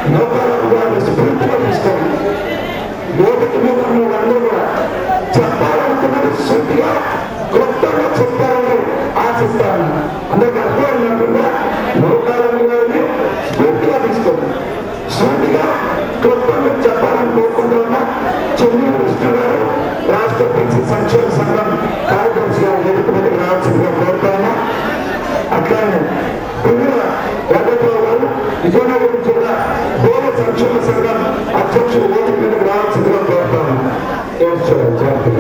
నౌకరాలు గారిని స్ఫూర్తిగా తీసుకోండి యువతకి మీద అందరూ కూడా చెప్పాలనుకున్నది సూటిగా క్లుప్తంగా చెప్తారని ఆశిస్తాను అందరికి అర్థం లేకుండా నౌకాలను గారిని స్ఫూర్తిగా తీసుకోండి సూటిగా క్లుప్తంగా చెప్పాలని కోరుకుంటున్నా చెన్నై కృష్ణ గారు రాష్ట్ర పెన్సి సంక్షేమ సంఘం కార్యదర్శి గారు ఎదుటి మీదకి రావాల్సిందిగా కోరుతాను అట్లానే పిల్లల వెంకట్రావు గారు విజయనగరం జిల్లా గోడ సంక్షేమ సంఘం అధ్యక్షుడు వేదిక మీదకి రావాల్సిందిగా కోరుతాను ఏడ్చారు జాగ్రత్తగా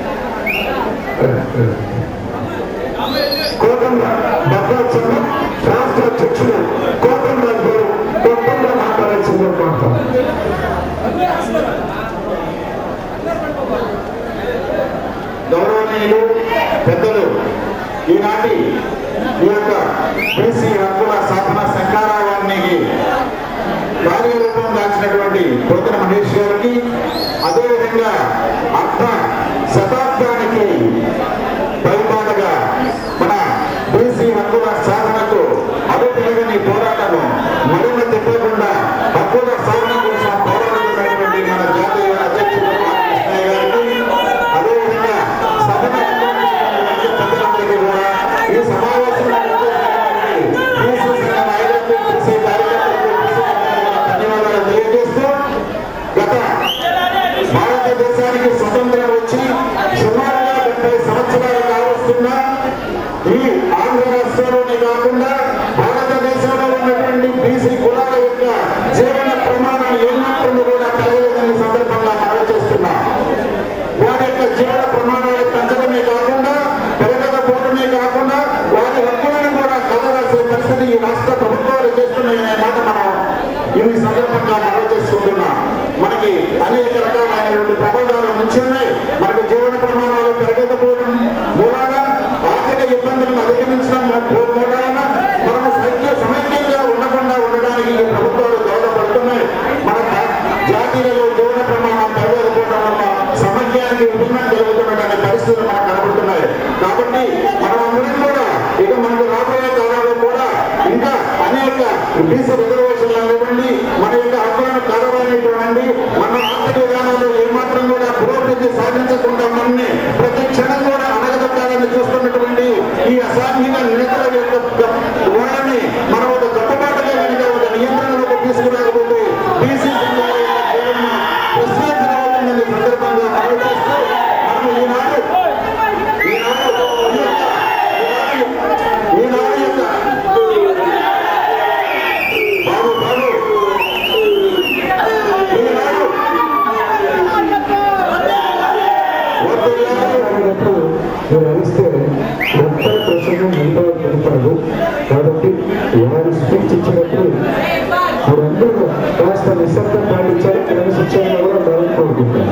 కోటండ భద్రాల సంఘం రాష్ట్ర అధ్యక్షుడు కోటండ గారు కోటండ మాట్లాడాల్సిందిగా కోరుతాను గౌరవనీయులు పెద్దలు ఈనాటి ఈ యొక్క బీసీ హక్కుల సాధన శంకారావానికి కార్యరూపం దాల్చినటువంటి పోతన మహేష్ గారికి అదేవిధంగా అర్థ శతాబ్దానికి పైపాటుగా మన బీసీ హక్కుల సాధనకు అడుగుతరగని పోరాటము మరింత తిప్పకుండా హక్కుల సాధన కోసం పోరాడుతున్నటువంటి మన జాతీయ అధ్యక్షుడు కృష్ణయ్య గారికి అదేవిధంగా సభను అలంకరించినటువంటి పెద్దలందరికీ కూడా ఈ సమావేశంలో వచ్చేసినటువంటి బీసీ సంఘ నాయకులకు, బీసీ కార్యకర్తలకు, బీసీ నాయకులకు ధన్యవాదాలు తెలియజేస్తూ గత భారతదేశానికి స్వతంత్రం వచ్చి సుమారుగా డెబ్బై సంవత్సరాలు కావస్తున్నా ఈ ఆంధ్ర రాష్ట్రంలోనే కాకుండా భారతదేశంలో ఉన్నటువంటి బీసీ కులాల యొక్క జీవన ప్రమాణం ఏమాత్రం కూడా పెరగలేదని సందర్భంగా మనవి చేస్తున్నా వారి యొక్క జీవన ప్రమాణాలు పెంచడమే కాకుండా పెరగకపోవడమే కాకుండా వారి హక్కులను కూడా కలగాల్సిన పరిస్థితి ఈ రాష్ట్ర ప్రభుత్వాలు చేస్తున్నాయనే మాట మనం ఈ సందర్భంగా మనవి చేసుకుంటున్నా మనకి అనేక రకాలైనటువంటి ప్రమాదాలు నుంచి ఉన్నాయి మనకు జీవన ప్రమాణాలు పెరగకపోవడం మూలాన ఆర్థిక ఇబ్బందులను అధిగమించడం మూలాన మనము సైక్య సమైక్యంగా ఉండకుండా ఉండడానికి ఈ ప్రభుత్వాలు దోహదపడుతున్నాయి మన జాతీయులలో జీవన ప్రమాణం పెరగకపోవడం వల్ల సమైక్యానికి విభిన్నం కలుగుతున్నటువంటి పరిస్థితులు మనకు కనబడుతున్నాయి కాబట్టి మనం అందరం కూడా ఇక మనకు రాబోయే కాలంలో కూడా ఇంకా అనేక బీసీ రిజర్వేషన్లు ఇవ్వండి మన యొక్క హక్కులను కాలవాలనేటువంటి మన ఆర్థిక విధానంలో ఏమాత్రం కూడా పురోగతి సాధించకుండా మనల్ని ప్రతి క్షణం కూడా అనగదొక్కాలని చూస్తున్నటువంటి ఈ అసాంఘిక నేతల యొక్క ధోరణి మనం ఒక కట్టుబాటుగా కనుక ఒక నియంత్రణలోకి తీసుకురాకపోతే బీసీ సంఘాల యొక్క జీవనం ప్రశ్నించబడుతుందని సందర్భంగా మనవి చేస్తూ మనం ఈనాడు ఈనాడు ఈ యొక్క- ఈనాడు యొక్క బాబు బాబు ఈనాడు వర్ధిల్లాలి. అడిగినప్పుడు మీరు అరిస్తే మొత్తం ప్రసంగం మిగతా పెడతారు కాబట్టి వారి స్పీచ్ ఇచ్చినప్పుడు మీరందరూ కాస్త నిశ్శబ్దం పాటించాలి క్రమశిక్షణ కూడా ఉండాలని కోరుకుంటాను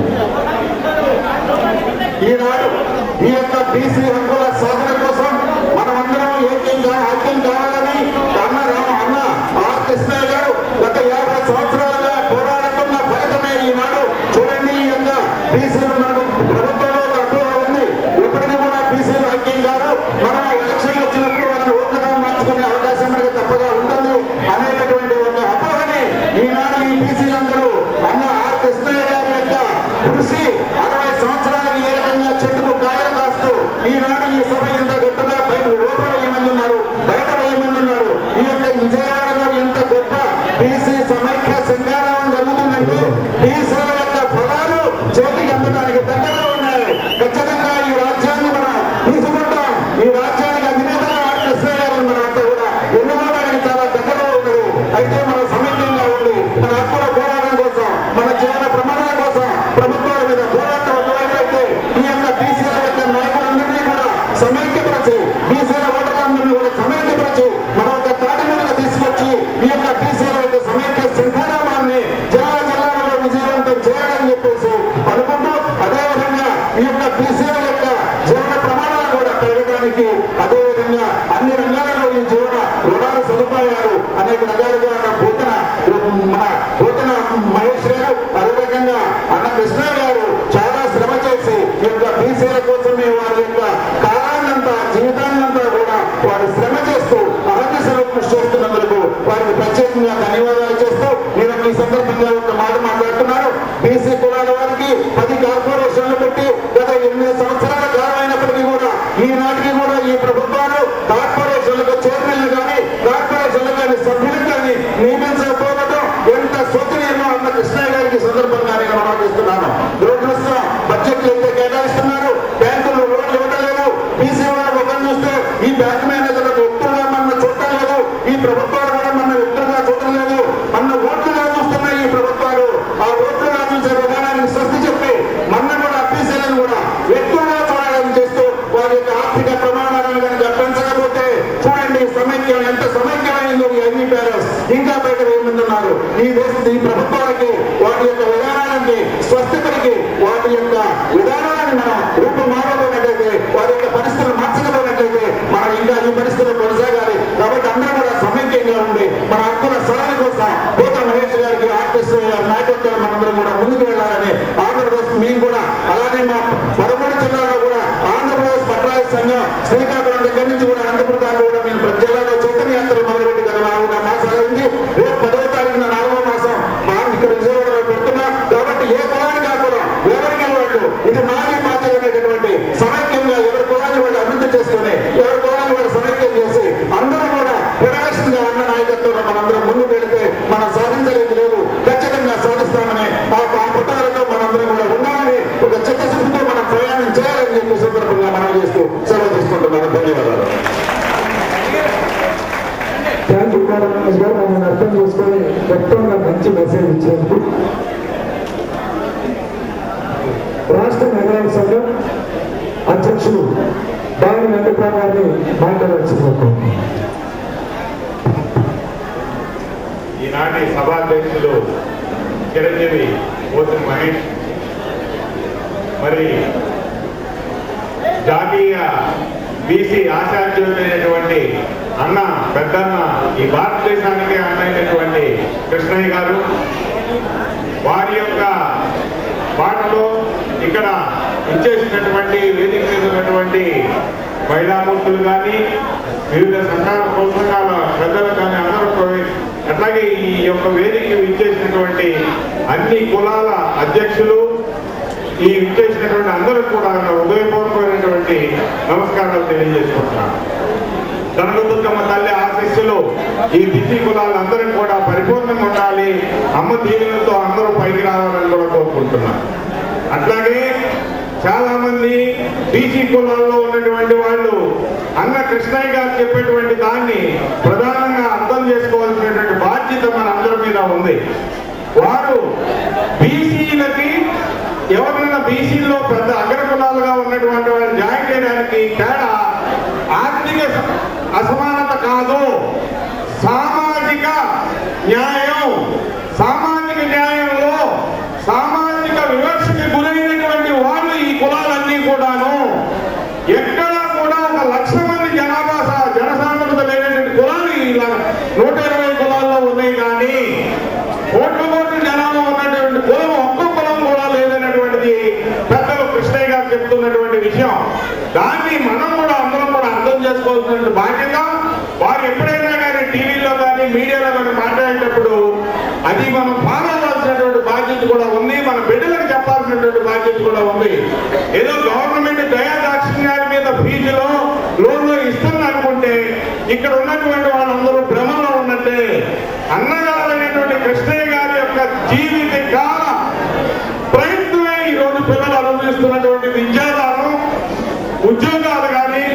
ఈనాడు ఈ యొక్క బీసీ హక్కుల సాధన కోసం మనమందరం ఏకంగా ఐక్యం కావాలని అన్న రామ అన్న ఆర్ కృష్ణయ్య గారు గత యాభై సంవత్సరాలుగా పోరాడుతున్న ఫలితమే ఈనాడు చూడండి ఈ యొక్క బీసీలు మనకు ప్రభుత్వంలో తక్కువగా ఉంది ఇప్పటికీ కూడా బీసీలు ఐక్యం కాదు మనం ఎలక్షన్ వచ్చినప్పుడు వాళ్ళని ఓట్లుగా మార్చుకునే అవకాశం మనకు తప్పగా ఉంటుంది అనేటటువంటి ఒక అపోహని ఈనాడు ఈ బీసీలందరూ అన్న ఆర్ కృష్ణయ్య గారి యొక్క కృషి అరవై సంవత్సరాలకి ఏ రకంగా చెట్టుకు కాయలు కాస్తూ ఈనాడు ఈ సభ ఎంత గొప్పగా బయట లోపల వేయమంటున్నారు బయట వేయమంటున్నారు ఈ యొక్క విజయవాడలో ఎంత గొప్ప బీసీ సమైక్య సంఘారం జరుగుతుందంటే బీసీల యొక్క ఫలాలు చేతికి అందడానికి దగ్గరలో ఉన్నాయి ఖచ్చితంగా ఈ రాజ్యాన్ని మనం తీసుకుంటాం ఈ రాజ్యానికి అధినేతగా కృష్ణ గారు మనంతా కూడా ఎన్నుకోవడానికి చాలా దగ్గరలో ఉన్నారు అయితే మనం సమైక్యంగా ఉండి మన హక్కుల పోరాటం కోసం మన జీవన ప్రమాణాల కోసం ప్రభుత్వాల మీద పోరాటం ఒకవైపు ఈ యొక్క బీసీల యొక్క నాయకులందరినీ కూడా సమైక్యపరిచి బీసీల ఓటర్లందరినీ కూడా సమైక్యపరిచి మన ఒక తాటి మీదగా తీసుకొచ్చి ఈ యొక్క బీసీల యొక్క సమైక్య సంఘానామాన్ని జిల్లా జిల్లాలలో విజయవంతం చేయాలని చెప్పేసి అనుకుంటూ అదేవిధంగా ఈ యొక్క బీసీల యొక్క జీవన ప్రమాణాలు కూడా పెరగడానికి అదేవిధంగా అన్ని రంగాలలో ఈ జీవన రుణాల సదుపాయాలు అనేక రకాలుగా ఉన్న పోతన మన పోతన మహేష్ గారు అదేవిధంగా అన్న కృష్ణ గారు చాలా శ్రమ చేసి ఈ యొక్క బీసీల కోసమే వారి యొక్క కాలాన్నంతా జీవితాన్నంతా కూడా వారు శ్రమ చేస్తూ అహర్నిశలు కృషి చేస్తున్నందుకు వారికి ప్రత్యేకంగా ధన్యవాదాలు చేస్తూ నేను ఈ వారి యొక్క విధానానికి స్వస్థపడికి వారి యొక్క విధానాన్ని మనం రూపుమారబోయినట్లయితే వారి యొక్క పరిస్థితులు మార్చకపోయినట్లయితే మనం ఇంకా ఈ పరిస్థితులు కొనసాగాలి కాబట్టి అందరూ కూడా సమైక్యంగా ఉండి మన హక్కుల సరళ కోసం పోత మహేష్ గారికి ఆర్టిస్ట్ నాయకత్వం మనందరం కూడా ముందుకు వెళ్ళాలని ఆంధ్రప్రదేశ్ మేము కూడా అలానే మా పదమూడు జిల్లాలో కూడా ఆంధ్రప్రదేశ్ పట్టణ సంఘం శ్రీకాకుళం దగ్గర నుంచి కూడా అనంతపురం దాకా కూడా మేము ప్రతి జిల్లాలో చైతన్య యాత్రలు మొదలుపెట్టి గత నాలుగు మాసాల నుంచి రేపు పదవ తారీఖున నాలుగో మాసం మనం ఇక్కడ విజయవాడలో పెడుతున్నాం కాబట్టి ఏ కులానికి ఆ కులం ఎవరికి వాళ్ళు ఇది నాది బాధ్యత అనేటటువంటి సమైక్యంగా ఎవరి కులాన్ని వాళ్ళు అభివృద్ధి చేసుకుని ఎవరి కులాన్ని వాళ్ళు సమైక్యం చేసి అందరూ కూడా ప్రకాశంగా ఉన్న నాయకత్వంలో మనందరం ముందుకు వెళితే మనం సాధించలేదు లేదు ఖచ్చితంగా సాధిస్తామని ఆ ఆ పుట్టలతో మనందరం కూడా ఉండాలని ఒక చిత్తశుద్ధితో మనం ప్రయాణం చేయాలని చెప్పి సందర్భంగా మనం చేస్తూ సెలవు తీసుకుంటున్నాను ధన్యవాదాలు థ్యాంక్ యూ రమేష్ గారు మమ్మల్ని అర్థం చేసుకొని మొత్తంగా మంచి మెసేజ్ ఇచ్చినందుకు రాష్ట్ర నగరాల సంఘం అధ్యక్షులు దాని వెంకటరావు గారిని మాట్లాడాల్సింది ఈనాటి సభాధ్యక్షులు చిరంజీవి పోతుని మహేష్ మరి జాతీయ బీసీ ఆశాధ్యులైనటువంటి అన్న పెద్దన్న ఈ భారతదేశానికి అన్నైనటువంటి కృష్ణయ్య గారు వారి యొక్క బాటలో ఇక్కడ ఇచ్చేసినటువంటి వేదిక మీద ఉన్నటువంటి మహిళామూర్తులు కానీ వివిధ సంఘాల సంఘాల పెద్దలు కానీ అందరూ కూడా అట్లాగే ఈ యొక్క వేదిక ఇచ్చేసినటువంటి అన్ని కులాల అధ్యక్షులు ఈ ఇచ్చేసినటువంటి అందరూ కూడా హృదయపూర్వకమైనటువంటి నమస్కారాలు తెలియజేసుకుంటున్నాను ధనదుర్గమ్మ తల్లి ఆశీస్సులు ఈ దిశి కులాలందరూ కూడా పరిపూర్ణంగా ఉండాలి అమ్మ దీవెనలతో అందరూ పైకి రావాలని కూడా కోరుకుంటున్నాను అట్లాగే చాలా మంది బీసీ కులాల్లో ఉన్నటువంటి వాళ్ళు అన్న కృష్ణయ్య గారు చెప్పేటువంటి దాన్ని ప్రధానంగా అర్థం చేసుకోవాల్సినటువంటి బాధ్యత మన అందరి మీద ఉంది వారు బీసీలకి ఎవరైనా బీసీలో పెద్ద అగ్ర కులాలుగా ఉన్నటువంటి వాళ్ళు జాయిన్ చేయడానికి తేడా ఆర్థిక అసమానత కాదు సామాజిక న్యాయం సామాజిక న్యాయంలో సామాజిక వివక్షకి గురైనటువంటి వాళ్ళు ఈ కులాలన్నీ కూడాను ఎక్కడా కూడా ఒక లక్ష మంది జనాభా సా- జనసాంద్రత లేనటువంటి కులాలు ఈ ల- నూట ఇరవై కులాల్లో ఉన్నాయి కానీ కోట్ల కోట్ల జనాభా ఉన్నటువంటి కులం ఒక్క కులం కూడా లేదన్నటువంటిది పెద్దలు కృష్ణయ్య గారు చెప్తున్నటువంటి విషయం దాన్ని మనం కూడా అందరం కూడా అర్థం చేసుకోవాల్సిన బాధ్యత వారు ఎప్పుడైనా కానీ టీవీలో కానీ మీడియాలో కానీ మాట్లాడేటప్పుడు అది మనం ఫాలో అవ్వాల్సినటువంటి బాధ్యత కూడా ఉంది మన బిడ్డలకు చెప్పాల్సినటువంటి బాధ్యత కూడా ఉంది ఏదో గవర్నమెంట్ దయా దాక్షిణ్యాల మీద ఫీజులో లోన్లో ఇస్తుంది అనుకుంటే ఇక్కడ ఉన్నటువంటి వాళ్ళందరూ భ్రమంలో ఉన్నట్టే అన్నగారైనటువంటి కృష్ణయ్య గారి యొక్క జీవిత కాల ప్రయత్నమే ఈ రోజు పిల్లలు అనుభవిస్తున్నటువంటి విద్యాదానం ఉద్యోగాలు కానీ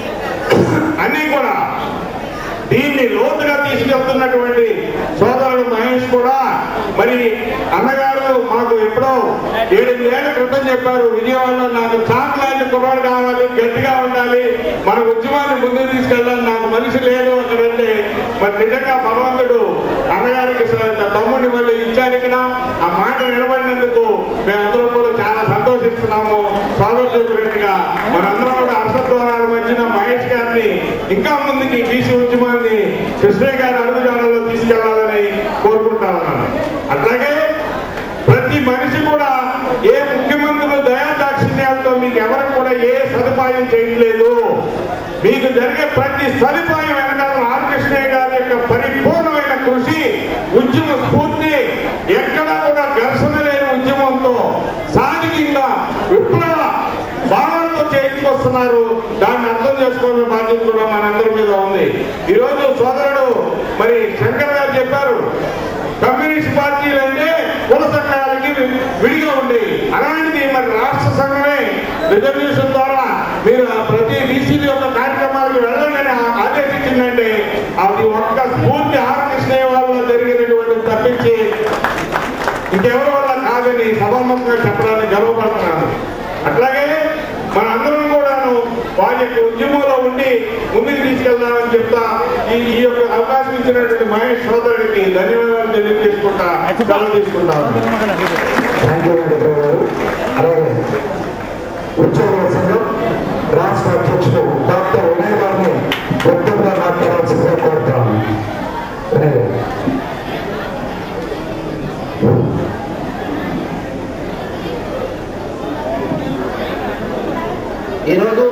అన్నీ కూడా దీన్ని లోతుగా తీసుకెళ్తున్నటువంటి సోదరుడు మహేష్ కూడా మరి అన్నగారు మాకు ఎప్పుడో ఏడెనిమిదేళ్ల క్రితం చెప్పారు విజయవాడలో నాకు చాక్ లాంటి కుర్రాడు కావాలి గట్టిగా ఉండాలి మన ఉద్యమాన్ని ముందుకు తీసుకెళ్ళాలి నాకు మనిషి లేదు అక్కడంటే మరి నిజంగా భగవంతుడు అన్నగారికి స- తమ్ముడిని మళ్ళీ ఇచ్చాను ఇక్కడ ఆ మాట నిలబడినందుకు మేమందరం కూడా చాలా సంతోషిస్తున్నాము సోదరు చెప్పినట్టుగా మనందరం కూడా హర్షద్వారాల మధ్యన మహేష్ గారిని ఇంకా ముందుకి బీసీ ఉద్యమాన్ని కృష్ణయ్య గారి అడుగుజాడల్లో తీసుకెళ్లాలని కోరుకుంటా ఉన్నాను అట్లాగే ప్రతి మనిషి కూడా ఏ ముఖ్యమంత్రులు దయా దాక్షిణ్యాలతో మీకు ఎవరికి కూడా ఏ సదుపాయం చేయట్లేదు మీకు జరిగే ప్రతి సదుపాయం వెనకాల రామకృష్ణయ్య గారి యొక్క పరిపూర్ణమైన కృషి ఉద్యమ స్ఫూర్తి ఎక్కడా కూడా ఘర్షణ లేని ఉద్యమంతో సాధికంగా విప్లవ భావనతో చేయించుకొస్తున్నారు దాన్ని అర్థం చేసుకోవాల్సిన బాధ్యత కూడా మనందరి మీద ఉంది ఈ రోజు సోదరుడు మరి శంకర్ గారు చెప్పారు కమ్యూనిస్ట్ పార్టీలు అంటే కుల సంఘాలకి వి- విడిగా ఉంది అలాంటిది మరి రాష్ట్ర సంఘమే రిజర్వేషన్ ద్వారా మీరు ఆ ప్రతి బీసీల యొక్క కార్యక్రమాలకు వెళ్ళండి అని ఆ- ఆదేశించిందంటే అది ఒక్క స్ఫూర్తి ఆరకృష్ణయ్య వల్ల జరిగినటువంటి తప్పించి ఇంకెవరి వల్ల కాదని సభాముఖంగా చెప్పడానికి గర్వపడుతున్నాను అట్లాగే మన అందరం కూడాను వారి యొక్క ఉద్యమంలో ఉండి ముందుకు తీసుకెళ్దాం ఉన్నామని చెప్తా ఈ ఈ యొక్క అవకాశం ఇచ్చినటువంటి మహేష్ సోదరుడికి ధన్యవాదాలు తెలియజేసుకుంటా సెలవు తీసుకుంటా ఉన్నాను. థ్యాంక్ యూ వెంకటరావు గారు అలాగే ఉద్యోగుల సంఘం రాష్ట్ర అధ్యక్షుడు డాక్టర్ వినయ్ గారిని వృత్తంగా మాట్లాడాల్సిందిగా కోరుతాను వినయ్ గారు. ఈరోజు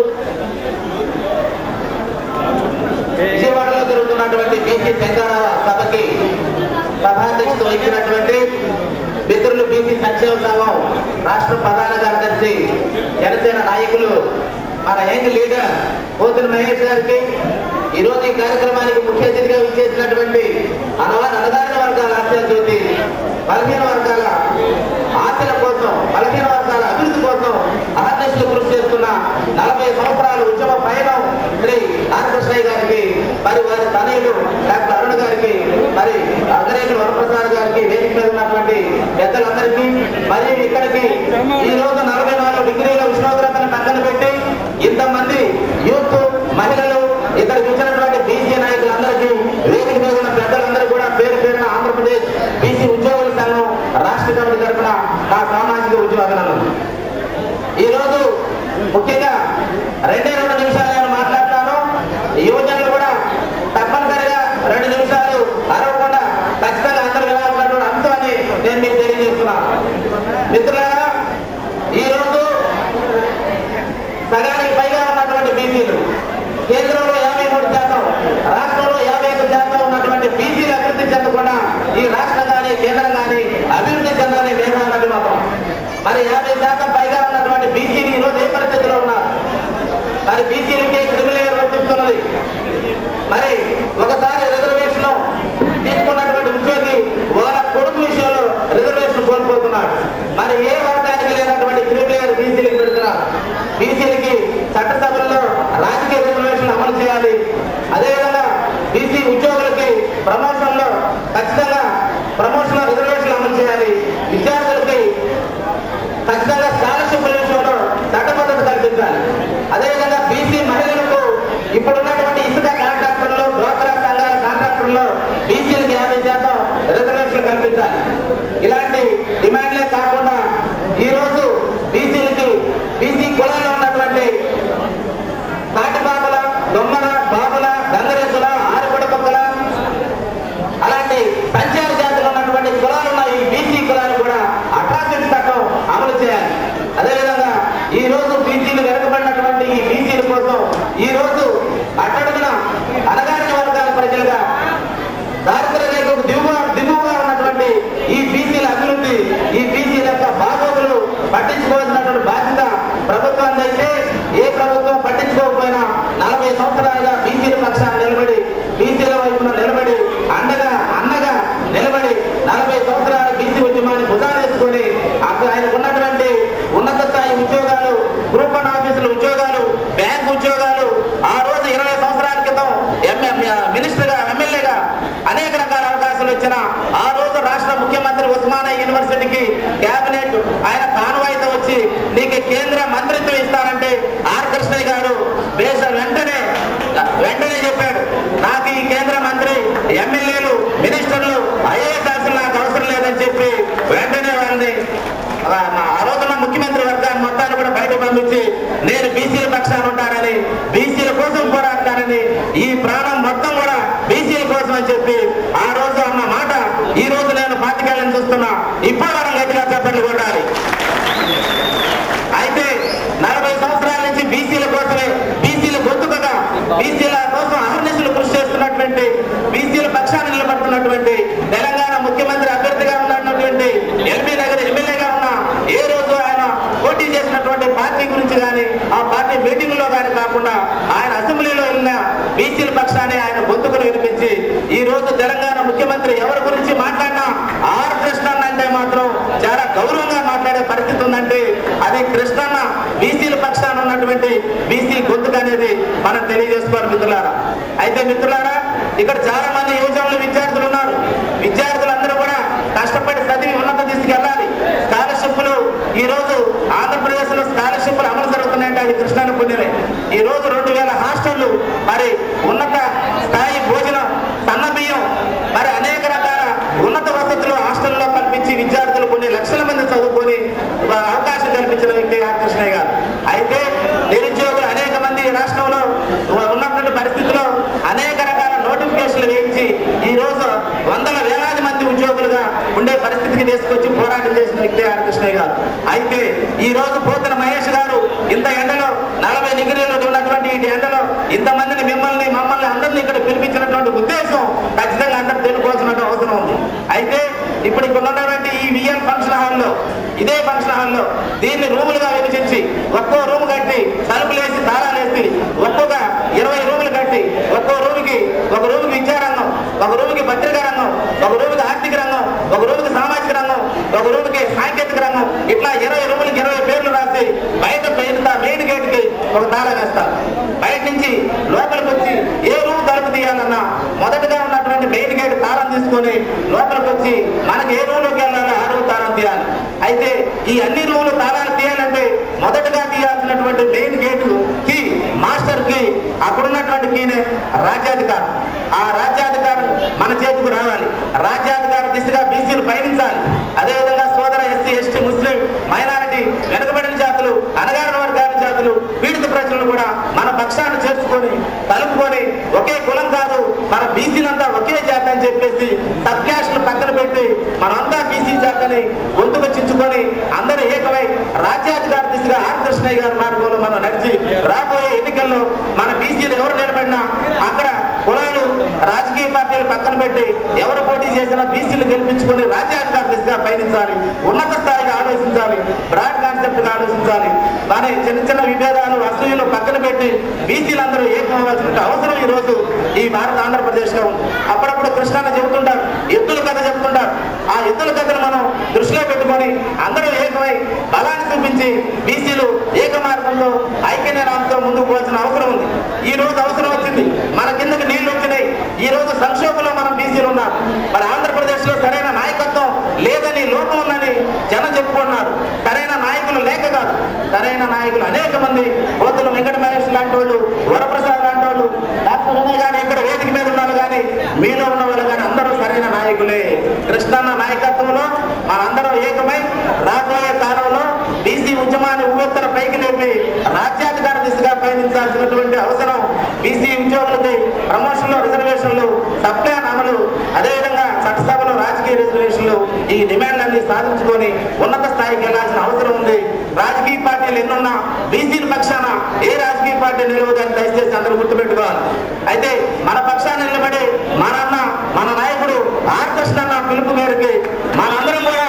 విజయవాడలో జరుగుతున్నటువంటి బీసీ తెలంగాణ సభకి సభాధ్యక్షత వహించినటువంటి మిత్రులు బీసీ సంక్షేమ సంఘం రాష్ట్ర ప్రధాన కార్యదర్శి జనసేన నాయకులు మన యంగ్ లీడర్ పోతుల మహేష్ గారికి ఈరోజు ఈ కార్యక్రమానికి ముఖ్య అతిథిగా విచ్చేసినటువంటి అనవారి అనదాన వర్గాల ఆశయ జ్యోతి బలహీన వర్గాల ఆశల కోసం బలహీన వర్గాల అభివృద్ధి కోసం అహర్నిశలు కృషి చేస్తున్న నలభై సంవత్సరాల ఉద్యమ పయనం శ్రీ రామకృష్ణయ్య గారికి మరి వారి తనయులు డాక్టర్ అరుణ్ గారికి మరి అగ్రేని వరప్రసాద్ గారికి వేదిక మీద ఉన్నటువంటి పెద్దలందరికీ మరియు ఇక్కడికి ఈ రోజు నలభై నాలుగు డిగ్రీల ఉష్ణోగ్రతను పక్కన పెట్టి ఇంతమంది యూత్ మహిళలు ఇక్కడికి వచ్చినటువంటి బీసీ నాయకులందరికీ వేదిక మీద ఉన్న పెద్దలందరూ కూడా పేరు పేరున ఆంధ్రప్రదేశ్ బీసీ ఉద్యోగుల సంఘం రాష్ట్ర కమిటీ తరఫున నా సామాజిక ఉద్యోగాలను ఈ రోజు ముఖ్యంగా రెండే రెండు నిమిషాలు నేను మాట్లాడతాను యువజనులు కూడా తప్పనిసరిగా రెండు నిమిషాలు అరవకుండా ఖచ్చితంగా అందరూ వినాల్సినటువంటి అంశాన్ని నేను మీకు తెలియజేస్తున్నాను మిత్రులారా ఈ రోజు సగానికి పైగా ఉన్నటువంటి బీసీలు కేంద్రంలో యాభై మూడు శాతం రాష్ట్రంలో యాభై ఐదు శాతం ఉన్నటువంటి బీసీలు అభివృద్ధి చెందకుండా ఈ రాష్ట్రం కానీ కేంద్రం కానీ అభివృద్ధి చెందాలని మేధావులకి మాత్రం మరి యాభై శాతం పైగా ఉన్నటువంటి బీసీలు ఈ రోజు ఏ పరిస్థితిలో ఉన్నారు మరి బీసీలకే క్రిమినల్ వర్తిస్తున్నది మరి ఒకసారి రిజర్వేషన్ తీసుకున్నటువంటి ఉద్యోగి వాళ్ళ కొడుకు విషయంలో రిజర్వేషన్ కోల్పోతున్నాడు మరి ఏ వర్గానికి లేనటువంటి క్రిమినల్ బీసీలకు పెడుతున్నారు బీసీలకి చట్టసభల్లో రాజకీయ రిజర్వేషన్ అమలు చేయాలి అదేవిధంగా బీసీ ఉద్యోగులకి ప్రమోషన్ లో ఖచ్చితంగా ప్రమోషన్ రిజర్వేషన్ అమలు చేయాలి విద్యార్థులకి ఖచ్చితంగా స్కాలర్షిప్ విషయంలో చట్టబద్ధత కల్పించాలి అదేవిధంగా బీసీ మహిళలకు ఇప్పుడున్నటువంటి ఇసుక కాంట్రాక్టర్లు డ్వాక్రా సంఘాల కాంట్రాక్టర్లు బీసీలకు యాభై శాతం రిజర్వేషన్ కల్పించాలి ఇలాంటి డిమాండ్లే కాకుండా ఈ రోజు బీసీలకి బీసీ కులాల్లో ఉన్నటువంటి తాటిపాపల దొమ్మల బాబుల గంగరేసుల ఆరుపడ పక్కల అలాంటి సంచార జాతులు ఉన్నటువంటి కులాలు ఉన్న ఈ బీసీ కులాలు కూడా అట్రాసిటీ చట్టం అమలు చేయాలి అదేవిధంగా ఈ రోజు బీసీలు వెనుకబడినటువంటి ఈ బీసీల కోసం ఈ రోజు అట్టడుగున అనగారిన వర్గాల ప్రజలుగా దారిద్ర్య రేఖకు దిగువ దిగువగా ఉన్నటువంటి ఈ బీసీల అభివృద్ధి ఈ బీసీల యొక్క బాగోగులు పట్టించుకోవాల్సినటువంటి బాధ్యత ప్రభుత్వాన్ని అయితే ఏ ప్రభుత్వం పట్టించుకోకపోయినా నలభై సంవత్సరాలుగా బీసీల పక్షాన నిలబడి బీసీల వైపున నిలబడి అండగా అన్నగా నిలబడి నలభై సంవత్సరాల బీసీ ఉద్యమాన్ని భుజాలేసుకొని అక్కడ ఆయనకు ఉన్నటువంటి ఉన్నత స్థాయి ఉద్యోగాలు గ్రూప్ వన్ ఆఫీసుల ఉద్యోగాలు బ్యాంక్ ఉద్యోగాలు ఆ రోజు ఇరవై సంవత్సరాల క్రితం ఎంఎం మినిస్టర్గా ఎమ్మెల్యేగా అనేక రకాల అవకాశాలు వచ్చిన ఆ రోజు రాష్ట్ర ముఖ్యమంత్రి ఉస్మానియా యూనివర్సిటీకి కేబినెట్ ఆయన కాన్వాయ్తో వచ్చి నీకు కేంద్ర మంత్రిత్వం ఇస్తానంటే ఆర్ కృష్ణయ్య గారు దేశ వెంటనే వెంటనే చెప్పాడు నాకు ఈ కేంద్ర మంత్రి ఎమ్మెల్యేలు మినిస్టర్లు ఐఏఎస్ ఆఫీసులు నాకు అవసరం లేదని చెప్పి వెంటనే వాళ్ళని ఆ ఆ రోజున ముఖ్యమంత్రి వర్గాన్ని మొత్తాన్ని కూడా బయట పంపించి నేను బీసీల పక్షాన ఉంటానని బీసీల కోసం పోరాడతానని ఈ ప్రాణం మొత్తం కూడా బీసీల కోసం అని చెప్పి ఆ రోజు అన్న మాట ఈ రోజు నేను పాతికేళ్ళని చూస్తున్నా ఇప్పుడు మనం గట్టిగా చెప్పండి కొట్టాలి అయితే నలభై సంవత్సరాల నుంచి బీసీల కోసమే బీసీల గొంతుకగా బీసీల కోసం అహర్నిశలు కృషి చేస్తున్నటువంటి బీసీల పక్షాన నిలబడుతున్నటువంటి తెలంగాణ ముఖ్యమంత్రి అభ్యర్థిగా ఉన్నటువంటి ఎల్బీ నగర్ ఎమ్మెల్యేగా ఉన్న ఏ రోజు ఆయన పోటీ చేసినటువంటి పార్టీ గురించి కానీ ఆ పార్టీ మీటింగ్ లో కానీ కాకుండా ఆయన అసెంబ్లీలో వెళ్ళిన బీసీల పక్షాన్ని ఆయన గొంతుకును వినిపించి ఈ రోజు తెలంగాణ ముఖ్యమంత్రి ఎవరి గురించి మాట్లాడినా ఆర్ కృష్ణన్ అంటే మాత్రం చాలా గౌరవంగా మాట్లాడే పరిస్థితి ఉందంటే అది కృష్ణన్న బీసీల పక్షాన ఉన్నటువంటి బీసీ గొంతుకు అనేది మనం తెలియజేసుకోవాలి మిత్రులారా అయితే మిత్రులారా ఇక్కడ చాలా మంది యువజనులు విద్యార్థులు ఉన్నారు విద్యార్థులందరూ కూడా కష్టపడి చదివి ఉన్నత తీసుకెళ్ళాలి స్కాలర్షిప్లు ఈ రోజు ఆంధ్రప్రదేశ్ లో స్కాలర్షిప్లు అమలు జరుగుతున్నాయంటే అది కృష్ణాన్ని పుణ్యమే ఈ రోజు రెండు వేల హాస్టళ్లు మరి ఉన్నత పరిస్థితికి తీసుకొచ్చి పోరాటం చేసిన వ్యక్తి ఆర్ కృష్ణయ్య గారు అయితే ఈ రోజు పోతున్న మహేష్ గారు ఇంత ఎండలో నలభై డిగ్రీలు ఉన్నటువంటి ఈ ఎండలో ఇంతమందిని మిమ్మల్ని మమ్మల్ని అందరినీ ఇక్కడ పిలిపించినటువంటి ఉద్దేశం ఖచ్చితంగా అందరూ తెలుసుకోవాల్సిన అవసరం ఉంది అయితే ఇప్పుడు ఇక్కడ ఉన్నటువంటి ఈ విఎన్ ఫంక్షన్ హాల్లో ఇదే ఫంక్షన్ హాల్లో దీన్ని రూములుగా విభజించి ఒక్కో రూమ్ కట్టి తలుపులేసి తాళాలేసి ఒక్కొక్క ఇరవై రూములు కట్టి ఒక్కో రూమ్కి ఒక రూమ్కి విద్యారంగం ఒక రూమ్కి పత్రికా రంగం ఒక రూమ్కి ఆర్థిక రంగం ఒక రూమ్కి సామాజిక రంగం ఒక రూమ్కి సాంకేతిక రంగం ఇట్లా ఇరవై రూములకి ఇరవై పేర్లు రాసి బయట పెయింట్ మెయిన్ గేట్ కి ఒక తాళం వేస్తారు బయట నుంచి లోపలికి వచ్చి ఏ రూమ్ తలుపు తీయాలన్నా మొదటగా ఉన్నటువంటి మెయిన్ గేట్ తాళం తీసుకొని లోపలికి వచ్చి మనకి ఏ రూమ్ లోకి వెళ్ళాలో ఆ రూమ్ తాళం తీయాలి అయితే ఈ అన్ని రూములు తాళాలు తీయాలంటే మొదటగా తీయాల్సినటువంటి మెయిన్ గేట్ కి మాస్టర్ కి అక్కడున్నటువంటి కీనే రాజ్యాధికారం ఆ రాజ్యాధికారం మన చేతికి రావాలి రాజ్యాధికార దిశగా బీసీలు పయనించాలి అదేవిధంగా సోదర ఎస్సీ ఎస్టీ ముస్లిం మైనారిటీ వెనుకబడిన జాతులు అనగారిన వర్గాల జాతులు పీడిత ప్రజలను కూడా మన పక్షాన్ని చేర్చుకొని కలుపుకొని ఒకే కులం కాదు మన బీసీలంతా ఒకే జాతి అని చెప్పేసి సబ్ క్యాస్ట్లు పక్కన పెట్టి మనమంతా బీసీ జాతిని గొంతుకు చించుకొని అందరూ ఏకమై రాజ్యాధికార దిశగా ఆర్ కృష్ణయ్య గారి మార్గంలో మనం నడిచి రాబోయే ఎన్నికల్లో మన బీసీలు ఎవరు నిలబడినా అక్కడ కులాలు రాజకీయ పార్టీలు పక్కన పెట్టి ఎవరు పోటీ చేసినా బీసీలు గెలిపించుకుని రాజ్యాధికార దిశగా పయనించాలి ఉన్నత స్థాయిగా ఆలోచించాలి బ్రాడ్ కాన్సెప్ట్ గా ఆలోచించాలి మన చిన్న చిన్న విభేదాలు అసూయలు పక్కన పెట్టి బీసీలందరూ ఏకమవలసిన అవసరం ఈ రోజు ఈ భారత ఆంధ్రప్రదేశ్ లో ఉంది అప్పుడప్పుడు కృష్ణాన్న చెబుతుంటారు ఎద్దుల కథ చెప్తుంటారు ఆ ఎద్దుల కథను మనం దృష్టిలో పెట్టుకొని అందరూ ఏకమై బలాన్ని చూపించి బీసీలు ఏక మార్గంలో ఐక్యనిరాంతో ముందుకు పోవాల్సిన అవసరం ఉంది ఈ రోజు అవసరం వచ్చింది మన కిందకి నీళ్లు వచ్చినాయి ఈ రోజు సంక్షోభంలో మనం బీసీలు ఉన్నారు మన ఆంధ్రప్రదేశ్ లో సరైన నాయకత్వం లేదని లోపం ఉందని జనం చెప్పుకుంటున్నారు సరైన నాయకులు లేక కాదు సరైన నాయకులు అనేక మంది పోతుల వెంకట మహేష్ లాంటి వాళ్ళు వరప్రసాద్ లాంటి వాళ్ళు డాక్టర్ వినయ్ గాని ఇక్కడ వేదిక మీద ఉన్నారు కానీ మీలో ఉన్న వాళ్ళు కానీ అందరూ సరైన నాయకులే కృష్ణన్న నాయకత్వంలో మనందరం ఏకమై రాబోయే కాలంలో బీసీ ఉద్యమాన్ని ఉవ్వెత్తన పైకి లేపి రాజ్యాధికార దిశగా పయనించాల్సినటువంటి అవసరం బీసీ ఉద్యోగులకి ప్రమోషన్లు రిజర్వేషన్లు సప్లాన్ అమలు అదేవిధంగా చట్టసభలో రాజకీయ రిజర్వేషన్లు ఈ డిమాండ్లన్నీ సాధించుకొని ఉన్నత స్థాయికి వెళ్లాల్సిన అవసరం ఉంది రాజకీయ పార్టీలు ఎన్నున్నా బీసీల పక్షాన ఏ రాజకీయ పార్టీ నిలవదని దయచేసి అందరూ గుర్తుపెట్టుకోవాలి అయితే మన పక్షాన్ని నిలబడి మన అన్న మన నాయకుడు ఆర్ కృష్ణన్న పిలుపు మేరకు మనందరం కూడా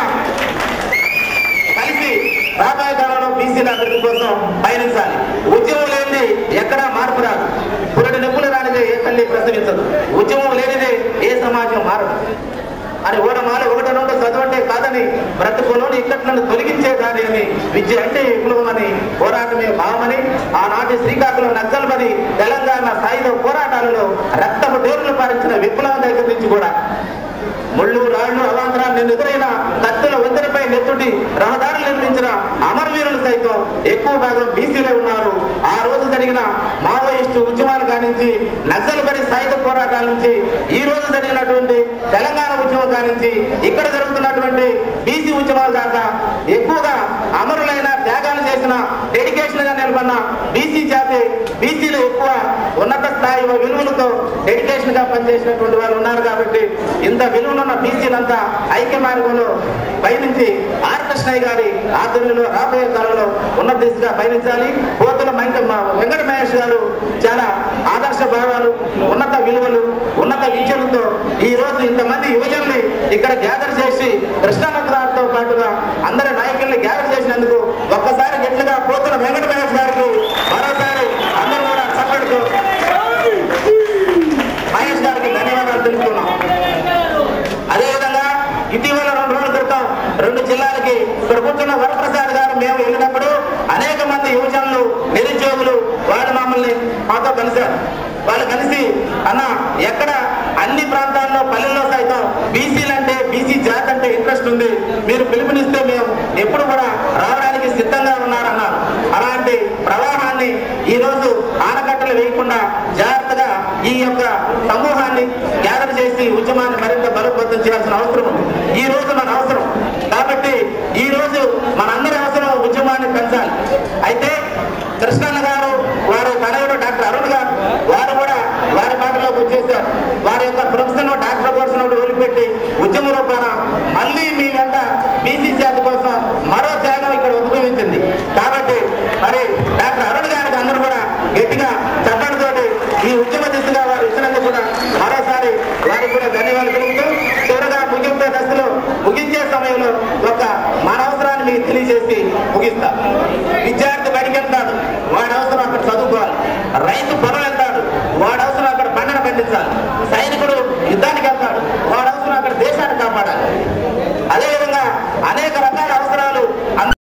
కలిసి రాబోయే కాలంలో బీసీల అభివృద్ధి కోసం పయనించాలి ఉద్యమం లేనిది ఎక్కడా మార్పు రాదు పురటి నొప్పులు రానిదే ఏ తల్లి ప్రసవించదు ఉద్యమం లేనిదే ఏ సమాజం మారదు అని ఓడమాలు ఒకటి రెండు చదవంటే కాదని బ్రతుకులోని ఇక్కట్లను తొలగించేదాని అని విద్య అంటే విప్లవమని పోరాటమే భావమని ఆనాటి శ్రీకాకుళం నక్కలమని తెలంగాణ స్థాయిలో పోరాటాలలో రక్తపు డేరులు పారించిన విప్లవం దగ్గర నుంచి కూడా ముళ్ళు రాళ్ళు అవాంతరాలు నిన్ను ఎదురైన కత్తుల వందలపై నెత్తుటి రహదారులు నిర్మించిన అమరవీరులు సైతం ఎక్కువ భాగం బీసీలే ఉన్నారు ఆ రోజు జరిగిన మావోయిస్టు ఉద్యమాలు కానించి నక్సల్బరి సాయుధ పోరాటాల నుంచి ఈ రోజు జరిగినటువంటి తెలంగాణ ఉద్యమం కానించి ఇక్కడ జరుగుతున్నటువంటి బీసీ ఉద్యమాలు దాకా ఎక్కువగా అమరులైన త్యాగాలు చేసిన డెడికేషన్ గా నిలబడిన బీసీ జాతి బీసీలు ఎక్కువ ఉన్నత స్థాయి విలువలతో డెడికేషన్ గా పనిచేసినటువంటి వాళ్ళు ఉన్నారు కాబట్టి ఇంత విలువలున్న బీసీలంతా ఐక్య మార్గంలో పయనించి ఆర్ కృష్ణయ్య గారి ఆధ్వర్యంలో రాబోయే కాలంలో ఉన్నత దిశగా పయనించాలి పోతుల వెంకట వెంకట మహేష్ గారు చాలా ఆదర్శ భావాలు ఉన్నత విలువలు ఉన్నత విద్యలతో ఈ రోజు ఇంతమంది యువజనుల్ని ఇక్కడ గ్యాదర్ చేసి కృష్ణానగరాలతో పాటుగా అందరి నాయకుల్ని గ్యాదర్ చేసినందుకు ఒక్కసారి గట్టిగా పోతున్న వెంకట మహేష్ గారికి మరోసారి అందరూ కూడా చప్పటితో మహేష్ గారికి ధన్యవాదాలు తెలుపుతున్నాం అదేవిధంగా ఇటీవల రెండు రోజుల క్రితం రెండు జిల్లాలకి ఇక్కడ కూర్చున్న వరప్రసాద్ గారు మేము వెళ్ళినప్పుడు అనేక మంది యువజనులు నిరుద్యోగులు వాళ్ళు మమ్మల్ని మాతో కలిశారు వాళ్ళు కలిసి అన్న ఎక్కడ అన్ని ప్రాంతాల్లో పల్లెల్లో సైతం బీసీలు అంటే బీసీ జాతి అంటే ఇంట్రెస్ట్ ఉంది మీరు పిలుపునిస్తే మేము ఎప్పుడు కూడా రావడానికి సిద్ధంగా ఉన్నారన్నారు అలాంటి ప్రవాహాన్ని ఈ రోజు ఆనకట్టలు వేయకుండా జాగ్రత్తగా ఈ యొక్క సమూహాన్ని గ్యాదర్ చేసి ఉద్యమాన్ని మరింత బలోపేతం చేయాల్సిన అవసరం ఉంది ఈ రోజు మన అవసరం కాబట్టి ఈ రోజు మనందరి అవసరం ఉద్యమాన్ని పెంచాలి అయితే కృష్ణన్న గారు వారి తనయుడు డాక్టర్ అరుణ్ గారు వారు కూడా వారి పాటలోకి వచ్చేసారు వారి యొక్క ప్రొఫెషన్ డాక్టర్ కోర్స్ వదిలిపెట్టి ఉద్యమ రూపాన మళ్ళీ మీ రైతు